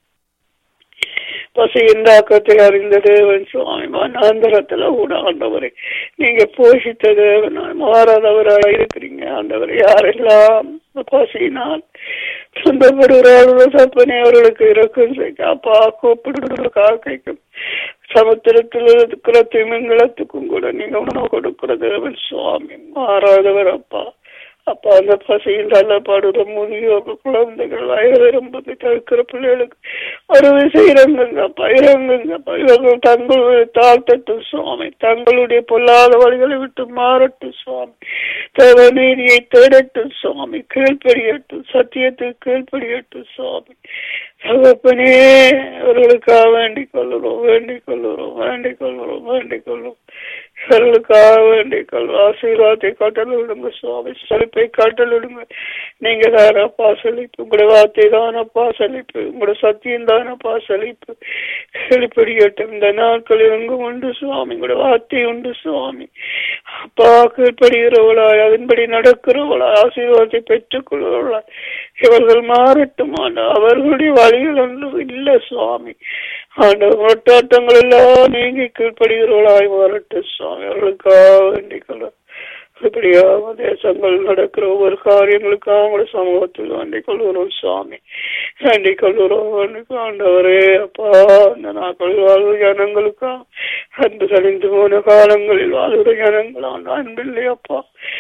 பசியின் தாக்கத்தை அறிந்த தேவன் சுவாமி மனாந்தரத்துல கூட ஆண்டவரை நீங்க போஷித்த தேவன் மாறாதவராக இருக்கிறீங்க ஆண்டவர் யாரெல்லாம் பசியினால் சொந்தப்படுகிறார்களோ தப்பனே அவர்களுக்கு இறக்கம் செய்ய அப்பா கூப்பிடுகிற காக்கைக்கும் சமுத்திரத்தில் இருக்கிற திமிங்கலத்துக்கும் கூட நீங்க உணவு கொடுக்கிற தேவன் சுவாமி மாறாதவர் அப்பா அப்பா அந்த பசியில் தள்ளப்படுற முதியோர்கள் குழந்தைகள் வயது வரும்போது தடுக்கிற பிள்ளைகளுக்கு அறுவை செய்யறங்கப்பா இறங்குங்கப்பா இவர்கள் தங்களுடைய தாழ்த்தட்டும் சுவாமி தங்களுடைய பொல்லாத வழிகளை விட்டு மாறட்டும் சுவாமி தேவ நீதியை தேடட்டும் சுவாமி கீழ்ப்படியட்டும் சத்தியத்தை கீழ்ப்படியட்டும் சுவாமி தகப்பனே அவர்களுக்காக வேண்டிக் கொள்ளுறோம் வேண்டிக் கொள்ளுறோம் வேண்டிக் கொள்ளுறோம் வேண்டிக் கொள்ளும் இவர்களுக்காக வேண்டிக்கொள் ஆசீர்வாதத்தை காட்டலிடுங்க சுவாமி செழிப்பை காட்டலிடுங்க நீங்க தானப்பா செழிப்பு உங்களுடைய வார்த்தை தானப்பா செழிப்பு உங்களுடைய சத்தியம் தானப்பா செழிப்பு செழிப்படியட்டும் இந்த நாட்களில் எங்கும் உண்டு சுவாமி உங்களுடைய வார்த்தை உண்டு சுவாமி அப்பா கீழ்ப்படுகிறவளாய் அதன்படி நடக்கிறவளாய் ஆசீர்வாதத்தை பெற்றுக் கொள்வர்களாய் இவர்கள் மாறட்டும் ஆண்டா அவர்களுடைய வழிகள் ஒன்றும் இல்லை சுவாமி ஆண்ட முட்டாட்டங்கள் எல்லாம் நீங்கி கீழ்ப்படுகிறவளாய் மாறட்டும் சுவாமி அவர்களுக்காக வேண்டிக் கொள்ள இப்படியாக தேசங்கள் நடக்கிற ஒவ்வொரு காரியங்களுக்காக உங்களுடைய சமூகத்தில் வேண்டிக் கொள்கிறோம் சுவாமி வேண்டிக் கொள்கிறோம் ஆண்டவரே அப்பா அந்த நாட்களில் வாழ்வு ஜனங்களுக்காக அன்பு கழிந்து போன காலங்களில் வாழ்கிற ஜனங்கள் ஆண்டு அன்பில்லை அப்பா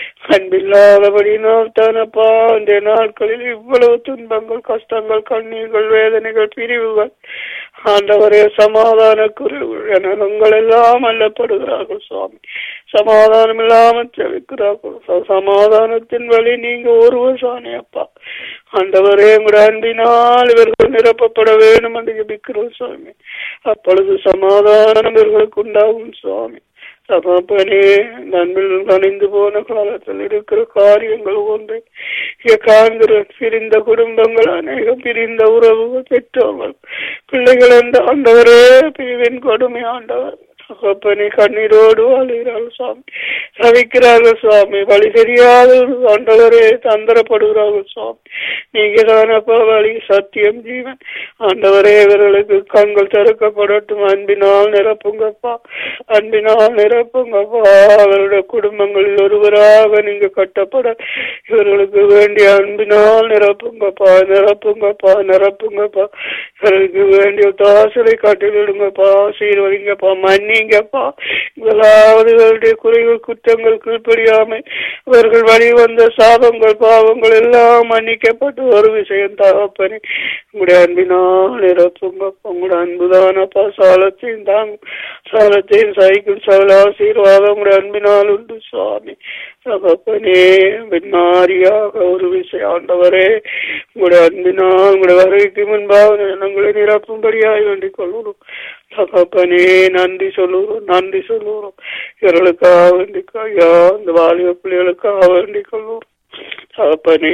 அன்பில்லாதபடினால் தானப்பா அந்த நாட்களில் இவ்வளவு துன்பங்கள் கஷ்டங்கள் கண்ணீர்கள் வேதனைகள் பிரிவுகள் ஆண்டவரே சமாதான குறைவு ஜனங்கள் எல்லாம் அல்லப்படுகிறார்கள் சுவாமி சமாதானம் இல்லாமல் செவிக்கிறார்கள் சமாதானத்தின் வழி நீங்க ஒருவர் சாணி அப்பா ஆண்டவரே உங்களுடைய அன்பினால் இவர்கள் நிரப்பப்பட வேண்டும் என்று ஜபிக்கிறோம் சுவாமி அப்பொழுது சமாதானம் இவர்களுக்கு உண்டாகும் சுவாமி சமாப்பனே நன்பில் நனைந்து போன காலத்தில் இருக்கிற காரியங்கள் ஒன்று காண்கிற பிரிந்த குடும்பங்கள் அநேகம் பிரிந்த உறவுகள் பெற்றோர்கள் பிள்ளைகள் என்ற ஆண்டவரே பிரிவின் கொடுமை ஆண்டவர் தகப்பனை கண்ணீரோடு வாழ்கிறார்கள் சுவாமி தவிக்கிறார்கள் சுவாமி வழி தெரியாத ஆண்டவரே தந்தரப்படுகிறார்கள் சுவாமி நீங்க தானப்பா வழி சத்தியம் ஜீவன் ஆண்டவரே இவர்களுக்கு கண்கள் திறக்கப்படட்டும் அன்பினால் நிரப்புங்கப்பா அன்பினால் நிரப்புங்கப்பா அவருடைய குடும்பங்களில் ஒருவராக நீங்க கட்டப்பட இவர்களுக்கு வேண்டிய அன்பினால் நிரப்புங்கப்பா நிரப்புங்கப்பா நிரப்புங்கப்பா இவர்களுக்கு வேண்டிய தாசலை காட்டிவிடுங்கப்பா சீர்வதிங்கப்பா மன்னி நீங்கப்பா முதலாவது இவருடைய குறைகள் குற்றங்கள் கீழ்ப்படியாமை இவர்கள் வழி வந்த சாபங்கள் பாவங்கள் எல்லாம் மன்னிக்கப்பட்டு ஒரு விஷயம் தகப்பனே உங்களுடைய அன்பினால் நிரப்புங்கப்பா உங்களுடைய அன்புதானப்பா சாலத்தையும் தாங்க சாலத்தையும் சைக்கிள் சகல ஆசீர்வாதம் உங்களுடைய அன்பினால் உண்டு சுவாமி தகப்பனே பின்னாரியாக ஒரு விஷயம் ஆண்டவரே உங்களுடைய அன்பினால் உங்களுடைய வருகைக்கு முன்பாக ஜனங்களை நிரப்பும்படியாய் வேண்டிக் கொள்கிறோம் தகப்பனே நன்றி சொல்லுகிறோம் நன்றி சொல்லுகிறோம் இவர்களுக்காக வேண்டிக் ஐயா இந்த வாலிப பிள்ளைகளுக்காக வேண்டிக் கொள்வோம் தகப்பனே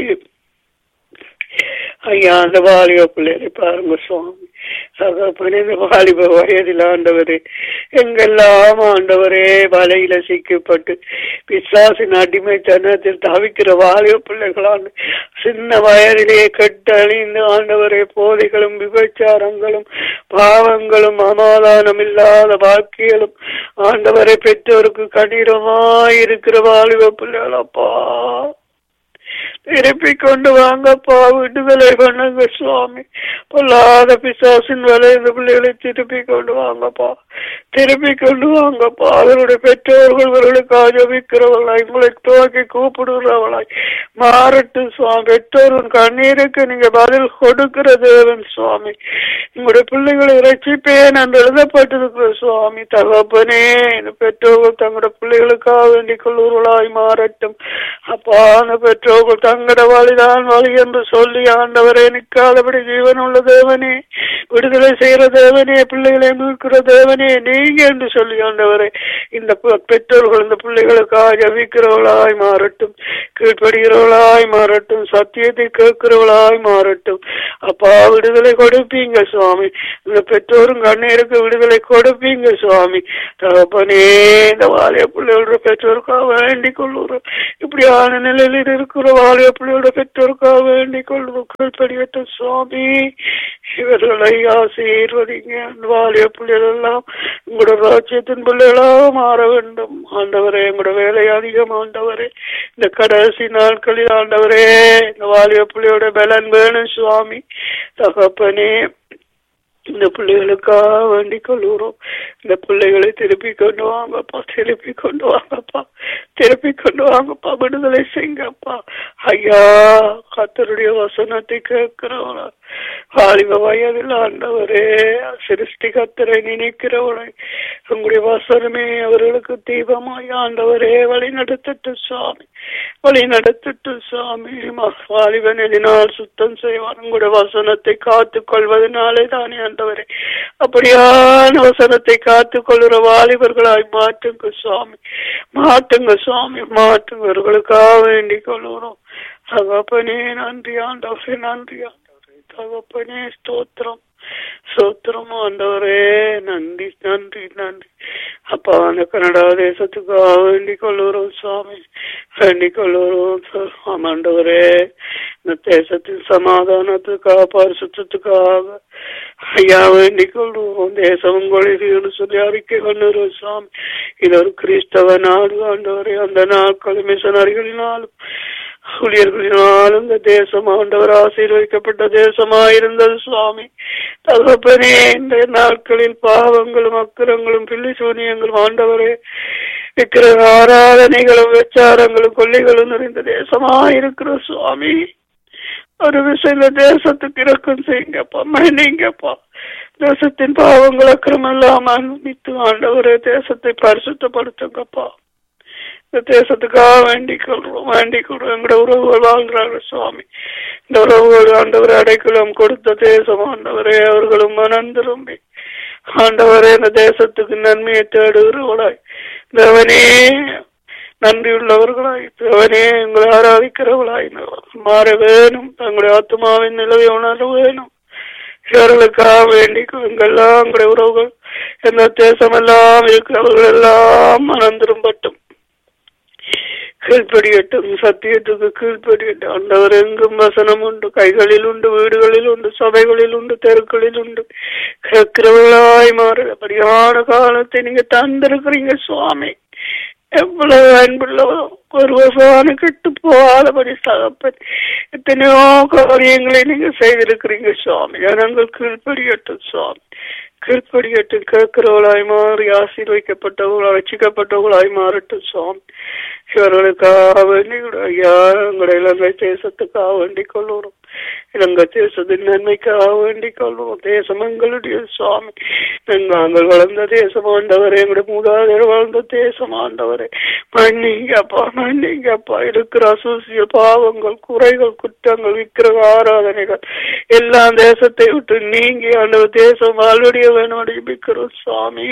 ஐயா அந்த வாலிப பிள்ளைகளை பாருங்க சுவாமி தகப்பனே இந்த வாலிப வயதில் ஆண்டவரே எங்கெல்லாம் ஆண்டவரே வலையில சிக்கப்பட்டு பிசாசின் அடிமைத்தனத்தில் தவிக்கிற வாலிப பிள்ளைகளாண்டு சின்ன வயதிலே கெட்டழிந்து ஆண்டவரே போதைகளும் விபச்சாரங்களும் பாவங்களும் சமாதானம் இல்லாத வாழ்க்கைகளும் ஆண்டவரை பெற்றோருக்கு கடினமாய் இருக்கிற வாலிப பிள்ளைகள் அப்பா திருப்பி கொண்டு வாங்கப்பா விடுதலை பண்ணுங்க சுவாமி பொல்லாத பிசாசின் வேலை இந்த பிள்ளைகளை திருப்பி கொண்டு வாங்கப்பா திருப்பி கொண்டு வாங்கப்பா அவருடைய பெற்றோர்கள் இவர்களுக்காக ஜபிக்கிறவர்களாய் உங்களை துவக்கி கூப்பிடுகிறவளாய் மாறட்டும் சுவாமி பெற்றோரின் கண்ணீருக்கு நீங்க பதில் கொடுக்கிற தேவன் சுவாமி உங்களுடைய பிள்ளைகளை ரசிப்பேன் என்று எழுதப்பட்டிருக்கிற சுவாமி தகப்பனே இந்த பெற்றோர்கள் தங்களுடைய பிள்ளைகளுக்காக வேண்டிக் கொள்வர்களாய் மாறட்டும் அப்பா அந்த பெற்றோர்கள் தங்கட வழிதான் வழி என்று சொல்லி ஆண்டவரே நிற்காதபடி ஜீவன் உள்ள தேவனே விடுதலை செய்கிற தேவனே பிள்ளைகளை மீட்கிற தேவனே நீங்க என்று சொல்லி ஆண்டவரே இந்த பெற்றோர்கள் இந்த பிள்ளைகளுக்காக ஜபிக்கிறவளாய் மாறட்டும் கீழ்ப்படுகிறவளாய் மாறட்டும் சத்தியத்தை கேட்கிறவளாய் மாறட்டும் அப்பா விடுதலை கொடுப்பீங்க சுவாமி இந்த பெற்றோரும் கண்ணீருக்கு விடுதலை கொடுப்பீங்க சுவாமி தகப்பனே இந்த வாலிய பிள்ளைகளோட பெற்றோருக்காக வேண்டிக் கொள்ளுறோம் இப்படியான நிலையில் இருக்கிற வாலிய பிள்ளையோட பெற்றோருக்காக வேண்டிக் கொள்வோம் கீழ்படியட்டும் சுவாமி இவர்களை ஆசீர்வதிங்க வாலிய பிள்ளைகள் எல்லாம் உங்களோட ராஜ்யத்தின் பிள்ளைகளாக மாற வேண்டும் ஆண்டவரே எங்களோட வேலை அதிகம் ஆண்டவரே இந்த கடைசி நாட்களில் ஆண்டவரே இந்த வாலிய பிள்ளையோட பலன் வேணும் சுவாமி தகப்பனே இந்த பிள்ளைகளுக்காக வேண்டிக் கொள்கிறோம் இந்த பிள்ளைகளை திருப்பி கொண்டு வாங்கப்பா திருப்பி கொண்டு வாங்கப்பா திருப்பி கொண்டு வாங்கப்பா விடுதலை செய்யுங்கப்பா ஐயா கத்தருடைய வசனத்தை கேட்கிறவளா வாலிப வயதில் ஆண்டவரே சிருஷ்டிகத்தரை நினைக்கிறவளை உங்களுடைய வசனமே அவர்களுக்கு தீபமாய் ஆண்டவரே வழி நடத்தட்டு சுவாமி வழி நடத்தட்டு சுவாமி ம- வாலிபன் எதினால் சுத்தம் செய்வான் உங்களுடைய வசனத்தை காத்துக் கொள்வதனாலே தானே ஆண்டவரே அப்படியான வசனத்தை காத்துக் கொள்கிற வாலிபர்களாய் மாற்றுங்க சுவாமி மாற்றுங்க சுவாமி மாற்றுவர்களுக்காக வேண்டிக் கொள்கிறோம் தகப்பனே நன்றி ஆண்டவரே நன்றி ஆண்டவரே தகப்பனே ஸ்தோத்திரம் ஸ்தோத்திரம் ஆண்டவரே நன்றி நன்றி நன்றி அப்பா அந்த கனடா தேசத்துக்காக வேண்டிக் கொள்ளுறோம் சுவாமி வேண்டிக் கொள்ளுறோம் சு- ஆமாண்டவரே இந்த தேசத்தின் சமாதானத்துக்காக பரிசுத்தத்துக்காக ஐயா வேண்டிக் கொள்ளுவோம் தேசம் உங்களுக்கு சொல்லி அறிக்கை கொண்டுறோம் சுவாமி இது ஒரு கிறிஸ்தவ நாடு ஆண்டவரே அந்த நாட்கள் மிஷனரிகளினாலும் ஊழியர்களினாலும் இந்த தேசம் ஆண்டவர் ஆசீர்வதிக்கப்பட்ட தேசமாயிருந்தது சுவாமி தகப்பனே இந்த நாட்களில் பாவங்களும் அக்கிரங்களும் பிள்ளை சூனியங்களும் ஆண்டவரே விக்கிர ஆராதனைகளும் விச்சாரங்களும் கொள்ளைகளும் நிறைந்த தேசமாயிருக்கிற சுவாமி ஒரு விஷயம் இந்த தேசத்துக்கு இறக்கம் செய்யுங்கப்பா மன்னிங்கப்பா தேசத்தின் பாவங்கள் அக்கிரமம் எல்லாம் மன்னித்து ஆண்டவரே தேசத்தை பரிசுத்தப்படுத்துங்கப்பா இந்த தேசத்துக்காக வேண்டிக் கொள்றோம் வேண்டிக் கொள்றோம் எங்களோட உறவுகள் வாழ்கிறார்கள் சுவாமி இந்த உறவுகள் ஆண்டவர் அடைக்கலம் கொடுத்த தேசம் ஆண்டவரே அவர்களும் மனம் திரும்பி ஆண்டவரே இந்த தேசத்துக்கு நன்மையை தேடுகிறவளாய் தேவனே நன்றியுள்ளவர்களாய் தேவனே எங்களை ஆராதிக்கிறவளாய் மாற வேணும் தங்களுடைய ஆத்மாவின் நிலவை உணர வேணும் இவர்களுக்காக வேண்டி எங்கெல்லாம் எங்களுடைய உறவுகள் எந்த தேசமெல்லாம் இருக்கிறவர்கள் எல்லாம் மனம் திரும்பட்டும் கீழ்ப்படியட்டும் சத்தியத்துக்கு கீழ்ப்படியட்டும் ஆண்டவர் எங்கும் வசனம் உண்டு கைகளில் உண்டு வீடுகளில் உண்டு சபைகளில் உண்டு தெருக்களில் உண்டு கேட்கிறவர்களாய் மாறு அப்படியான காலத்தை நீங்க தந்திருக்கிறீங்க சுவாமி எவ்வளவு அன்புள்ளவோ ஒரு வருஷமான கெட்டு போகாதபடி தகப்பன் எத்தனையோ காரியங்களை நீங்க செய்திருக்கிறீங்க சுவாமி ஜனங்கள் கீழ்ப்படியட்டும் சுவாமி கீழ்ப்படியட்டும் கேட்கிறவளாய் மாறி ஆசீர்வைக்கப்பட்டவர்களாய் ரசிக்கப்பட்டவர்களாய் மாறட்டும் சுவாமி இவர்களுக்காக வேண்டி கூட ஐயா எங்களுடைய இலங்கை தேசத்துக்காக வேண்டிக் கொள்ளுறோம் இலங்கை தேசத்தின் நன்மைக்காக வேண்டிக் கொள்வோம் தேசம் எங்களுடைய சுவாமி நாங்கள் வளர்ந்த தேசம் ஆண்டவரே எங்களுடைய மூதாதையர் வாழ்ந்த தேசம் ஆண்டவரே மன்னிங்கப்பா மன்னிங்கப்பா இருக்கிற அசூசிய பாவங்கள் குறைகள் குற்றங்கள் விக்கிரக ஆராதனைகள் எல்லா தேசத்தை விட்டு நீங்கி ஆண்டவர் தேசம் வாழ்வடைய வேணும் அடிப்பிக்கிறோம் சுவாமி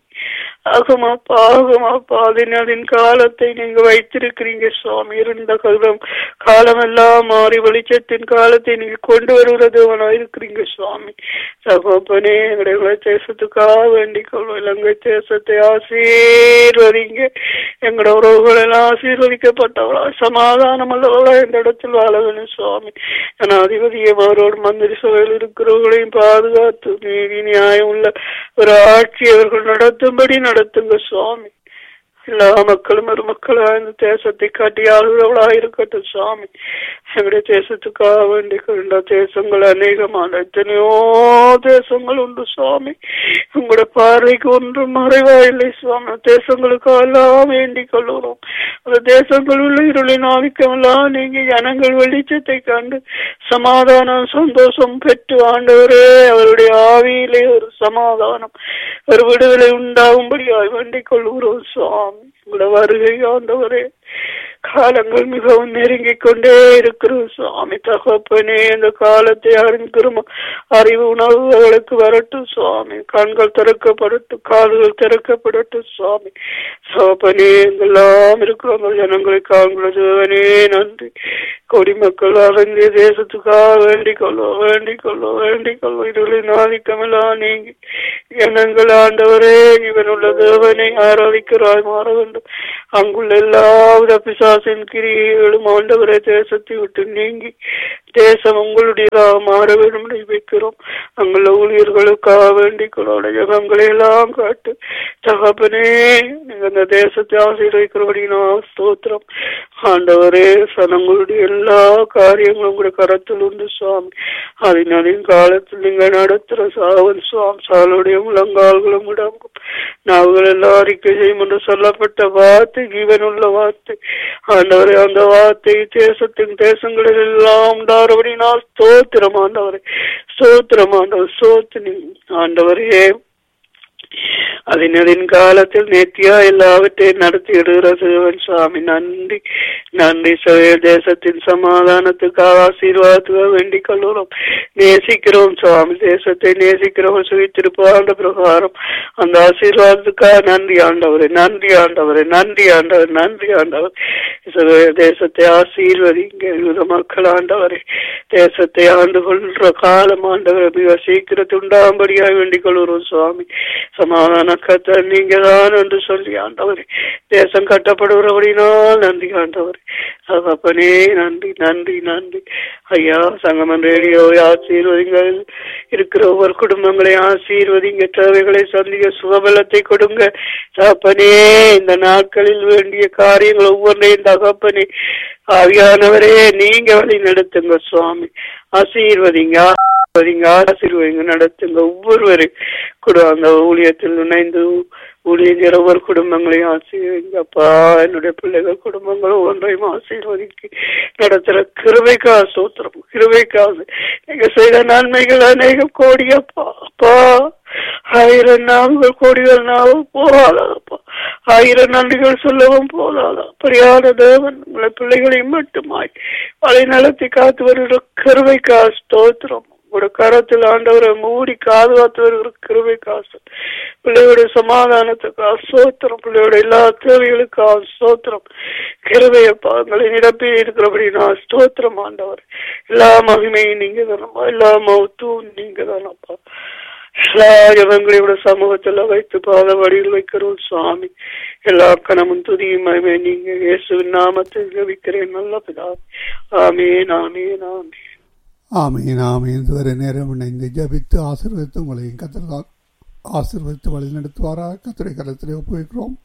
ஆகுமாப்பா ஆகுமாப்பா அதன் அதன் காலத்தை நீங்க வைத்திருக்கிறீங்க சுவாமி இருந்த காலம் காலமெல்லாம் மாறி வெளிச்சத்தின் காலத்தை நீங்க கொண்டு வருகிறதுவனா இருக்கிறீங்க சுவாமி சகோப்பனே எங்களுடைய தேசத்துக்காக வேண்டிக் கொள்வோம் இலங்கை தேசத்தை ஆசீர்வதிங்க எங்களோட உறவுகள் எல்லாம் ஆசீர்வதிக்கப்பட்டவளா சமாதானம் அல்லவளா இந்த இடத்தில் வாழ வேணும் சுவாமி ஜனாதிபதியை அவரோடு மந்திரி சபையில் இருக்கிறவர்களையும் பாதுகாத்து நீதி நியாயம் உள்ள ஒரு ஆட்சி அவர்கள் நடத்தும்படி நடத்துங்க சுவாமி எல்லா மக்களும் ஒரு மக்களா இந்த தேசத்தை காட்டி ஆளுகிறவளா இருக்கட்டும் சுவாமி எங்களுடைய தேசத்துக்காக வேண்டி கொண்ட தேசங்கள் அநேகமான எத்தனையோ தேசங்கள் உண்டு சுவாமி உங்களோட பார்வைக்கு ஒன்றும் மறைவா இல்லை சுவாமி தேசங்களுக்கெல்லாம் வேண்டிக் கொள்ளுகிறோம் அந்த தேசங்களுள்ள இருளின் ஆதிக்கமெல்லாம் நீங்க ஜனங்கள் வெளிச்சத்தை கண்டு சமாதானம் சந்தோஷம் பெற்று ஆண்டவரே அவருடைய ஆவியிலே ஒரு சமாதானம் ஒரு விடுதலை உண்டாகும்படியாய் வேண்டிக் கொள்கிறோம் சுவாமி உங்களோட வருகை ஆண்டவரே காலங்கள் மிகவும் நெருங்கிக் கொண்டே இருக்கிறோம் சுவாமி தகப்பனே இந்த காலத்தை அறிந்திரும அறிவு உணர்வுகளுக்கு வரட்டும் சுவாமி கண்கள் திறக்கப்படட்டும் காதுகள் திறக்கப்படட்டும் சுவாமி தகப்பனே எங்கெல்லாம் இருக்கிறவங்க ஜனங்களுக்கு அவங்களது நன்றி குடிமக்கள் அறிந்திய தேசத்துக்காக வேண்டிக் கொள்வோம் வேண்டிக் கொள்வோம் வேண்டிக் கொள்வோம் இதுகளின் ஆதிக்கமெல்லாம் நீங்கி எண்ணங்கள் ஆண்டவரே இவன் உள்ள தேவனை ஆராதிக்கிறாய் மாற வேண்டும் அங்குள்ள எல்லாவித பிசாசின் கிரிகளும் ஆண்டவரே தேசத்தை விட்டு நீங்கி தேசம் உங்களுடையதாக மாற வேண்டும் என்று வைக்கிறோம் அங்குள்ள ஊழியர்களுக்காக வேண்டிக் கொள்வோம் ஜகங்களை எல்லாம் காட்டு தகப்பனே நீங்க அந்த தேசத்தை ஆசீர்வதிக்கிறபடினா ஸ்தோத்திரம் ஆண்டவரே சனங்களுடைய எல்லா காரியங்களும் உங்களுடைய கரத்தில் உண்டு சுவாமி அதன் காலத்தில் நீங்க நடத்துற சாவன் சுவாமி சாலுடைய முழங்கால்களும் முடங்கும் நாங்கள் எல்லாம் அறிக்கை செய்யும் என்று சொல்லப்பட்ட வார்த்தை ஜீவனுள்ள வார்த்தை ஆண்டவரே அந்த வார்த்தை தேசத்தின் தேசங்களில் எல்லாம் உண்டாரபடினால் ஸ்தோத்திரம் ஆண்டவரே ஸ்தோத்திரம் ஆண்டவர் சோத்தினி ஆண்டவரே அதன் காலத்தில் நேர்த்தியா எல்லாவற்றையும் நடத்தி இடுகிற சிவன் சுவாமி நன்றி நன்றி சவே தேசத்தின் சமாதானத்துக்காக ஆசீர்வாதத்துக்காக வேண்டிக் கொள்கிறோம் நேசிக்கிறோம் சுவாமி தேசத்தை நேசிக்கிறோம் சுவித்திருப்பாண்ட பிரகாரம் அந்த ஆசீர்வாதத்துக்காக நன்றி ஆண்டவரே நன்றி ஆண்டவரே நன்றி ஆண்டவர் நன்றி ஆண்டவர் சவே தேசத்தை ஆசீர்வதிங்க யூத மக்கள் ஆண்டவரே தேசத்தை ஆண்டு கொள்ற காலம் ஆண்டவரை மிக சீக்கிரத்து உண்டாகும்படியாக வேண்டிக் கொள்கிறோம் சுவாமி சமாதான கத்த நீங்க தான் என்று சொல்லி ஆண்டவரே தேசம் கட்டப்படுகிறபடினால் நன்றி ஆண்டவரே சகப்பனே நன்றி நன்றி நன்றி ஐயா சங்கமன் ரேடியோவை ஆசீர்வதிங்கள் இருக்கிற ஒவ்வொரு குடும்பங்களை ஆசீர்வதிங்க தேவைகளை சந்திக்க சுகபலத்தை கொடுங்க தகப்பனே இந்த நாட்களில் வேண்டிய காரியங்கள் ஒவ்வொன்றையும் தகப்பனே ஆவியானவரே நீங்க வழி நடத்துங்க சுவாமி ஆசீர்வதிங்க ஆசீர்வதிங்க ஆசீர்வதிங்க நடத்துங்க ஒவ்வொருவரையும் கூட அந்த ஊழியத்தில் இணைந்து ஊழியர் ஒவ்வொரு குடும்பங்களையும் ஆசீர்வதிங்கப்பா என்னுடைய பிள்ளைகள் குடும்பங்களும் ஒன்றையும் ஆசீர்வதிக்கு நடத்துற கிருவைக்கா சூத்திரம் கிருவைக்காது நீங்க செய்த நன்மைகள் அநேகம் கோடியப்பா அப்பா ஆயிரம் நாவுகள் கோடிகள் நாவும் போகாதப்பா ஆயிரம் நன்றிகள் சொல்லவும் போதாதா அப்படியான தேவன் உங்களை பிள்ளைகளையும் மட்டுமாய் வழி நடத்தி காத்து வருகிற கருவைக்கா ஸ்தோத்திரம் உங்களோட கரத்தில் ஆண்டவரை மூடி காதுகாத்து வருகிற கிருவை காசு பிள்ளையோட சமாதானத்துக்கா சோத்திரம் பிள்ளையோட எல்லா தேவைகளுக்கா சோத்திரம் கிருவையப்பா உங்களை நிரப்பி இருக்கிறபடி நான் ஸ்தோத்திரம் ஆண்டவர் எல்லா மகிமையும் நீங்க தானப்பா எல்லா மௌத்தும் நீங்க தானப்பா எல்லா ஜபங்களையோட சமூகத்துல வைத்து பாத வழியில் வைக்கிறோம் சுவாமி எல்லா கணமும் துதியும் மகிமை நீங்க இயேசுவின் நாமத்தில் ஜபிக்கிறேன் நல்ல பிதா ஆமேன் ஆமேன் ஆமேன் ஆமீன் ஆமீன் இதுவரை நேரம் இணைந்து ஜபித்து ஆசீர்வதித்து உங்களையும் கத்திர ஆசீர்வதித்து வழி நடத்துவாராக கத்திரை கரத்திலே ஒப்புவிக்கிறோம்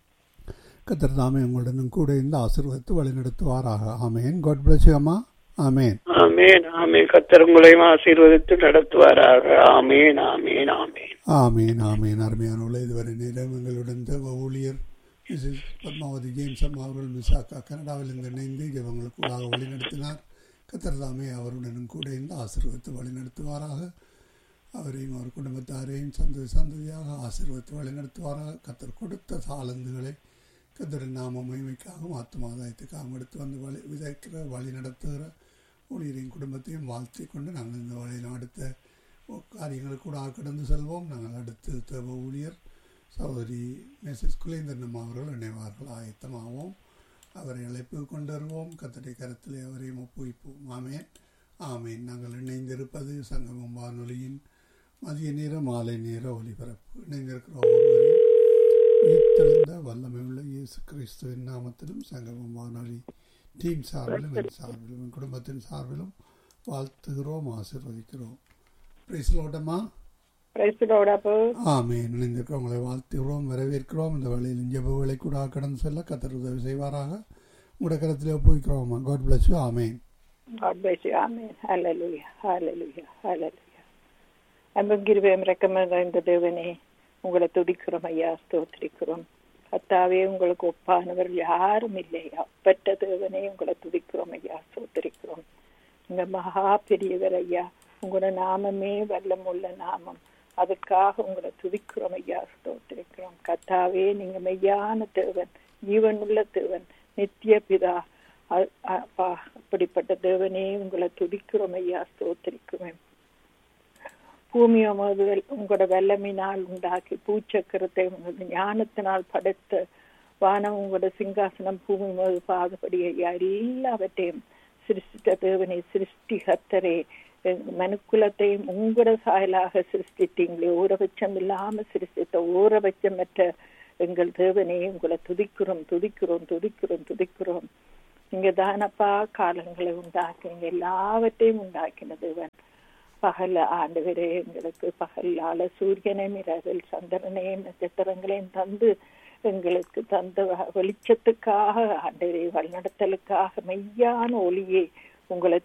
கத்திர தாமே உங்களுடனும் கூட இந்த ஆசீர்வதித்து வழி நடத்துவாராக ஆமேன் காட் பிளஸ் அம்மா ஆமேன் ஆமேன் ஆமேன் கத்தர் உங்களையும் ஆசீர்வதித்து நடத்துவாராக ஆமேன் ஆமேன் ஆமேன் ஆமீன் ஆமீன் அருமையானவர்களே இதுவரை நேரம் எங்களுடன் தேவ ஊழியர் மிஸ்ஸஸ் பத்மாவதி ஜேம்ஸ் அம்மா அவர்கள் மிசாக்கா கனடாவில் இருந்து இணைந்து இவங்களுக்குள்ளாக வழிநடத்தினார் கத்தர்தாமே அவருடனும் கூட இந்த ஆசீர்வத்து வழிநடத்துவாராக அவரையும் அவர் குடும்பத்தாரையும் சந்ததி சந்ததியாக ஆசீர்வத்து வழிநடத்துவாராக கத்தர் கொடுத்த தாளந்துகளை கத்தரின் நாம மகிமைக்காகவும் ஆத்மாதாயத்துக்காகவும் எடுத்து வந்து வழி விதைக்கிற வழி நடத்துகிற ஊழியரின் குடும்பத்தையும் வாழ்த்தி கொண்டு நாங்கள் இந்த வழியில் அடுத்த காரியங்களுக்கு கூட கடந்து செல்வோம் நாங்கள் அடுத்து தேவ ஊழியர் சகோதரி மிஸ்ஸஸ் குலேந்திரன் அவர்கள் இணைவார்கள் ஆயத்தமாகவும் அவரை அழைப்பு கொண்டு வருவோம் கத்தடை கரத்திலே அவரையும் ஒப்புவிப்போம் ஆமேன் ஆமேன் நாங்கள் இணைந்திருப்பது சங்கமம் வானொலியின் மதிய நேர மாலை நேர ஒலிபரப்பு இணைந்திருக்கிற ஒவ்வொருவரையும் உயிர்த்தெழுந்த வல்லமை உள்ள இயேசு கிறிஸ்துவின் நாமத்திலும் சங்கமம் வானொலி டீம் சார்பிலும் என் சார்பிலும் என் குடும்பத்தின் சார்பிலும் வாழ்த்துகிறோம் ஆசிர்வதிக்கிறோம் பிரைஸ்லோட்டமா ஆமேன் இணைந்திருக்கிறோம் உங்களை வாழ்த்துகிறோம் வரவேற்கிறோம் இந்த வழியில் ஜெப கூட கடந்து செல்ல கத்தர் உதவி செய்வாராக உங்களோட கருத்தில் ஒப்புவிக்கிறோம் God bless you amen God bless you. Amen. Hallelujah. Hallelujah. Hallelujah. அன்பும் கிருபையும் ரெக்கமெண்ட் இந்த தேவனே உங்களை துதிக்கிறோம் ஐயா ஸ்தோத்திரிக்கிறோம் கத்தாவே உங்களுக்கு ஒப்பானவர் யாரும் இல்லை அப்பட்ட தேவனே உங்களை துதிக்கிறோம் ஐயா ஸ்தோத்திரிக்கிறோம் உங்க மகா பெரியவர் ஐயா உங்களோட நாமமே வல்லமுள்ள நாமம் அதுக்காக உங்களை துதிக்கிறோம் ஐயா ஸ்தோத்திரிக்கிறோம் கத்தாவே நீங்க மெய்யான தேவன் ஜீவனுள்ள தேவன் நித்திய பிதா அப்படிப்பட்ட தேவனே உங்களை துதிக்கிறோம் ஐயா ஸ்தோத்திரிக்கிறோம் பூமியை முதல் உங்களோட வெள்ளமினால் உண்டாக்கி பூச்சக்கரத்தை உங்களோட ஞானத்தினால் படைத்த வானம் உங்களோட சிங்காசனம் பூமி முதல் பாதபடி ஐயா எல்லாவற்றையும் சிருஷ்டித்த தேவனை சிருஷ்டி கத்தரே மனுக்குலத்தையும் உங்களோட சாயலாக சிருஷ்டித்தீங்களே ஊரபட்சம் இல்லாம சிருஷ்டித்த ஊரபட்சமற்ற எங்கள் தேவனே உங்களை துதிக்கிறோம் துதிக்கிறோம் துதிக்கிறோம் துதிக்கிறோம் நீங்க தானப்பா காலங்களை உண்டாக்குறீங்க எல்லாவற்றையும் உண்டாக்கின தேவன் பகல் ஆண்டவரே எங்களுக்கு பகலால சூரியனையும் இரவில் சந்திரனையும் நட்சத்திரங்களையும் தந்து எங்களுக்கு தந்த வெளிச்சத்துக்காக ஆண்டவரே வழிநடத்தலுக்காக மெய்யான ஒளியை உங்களை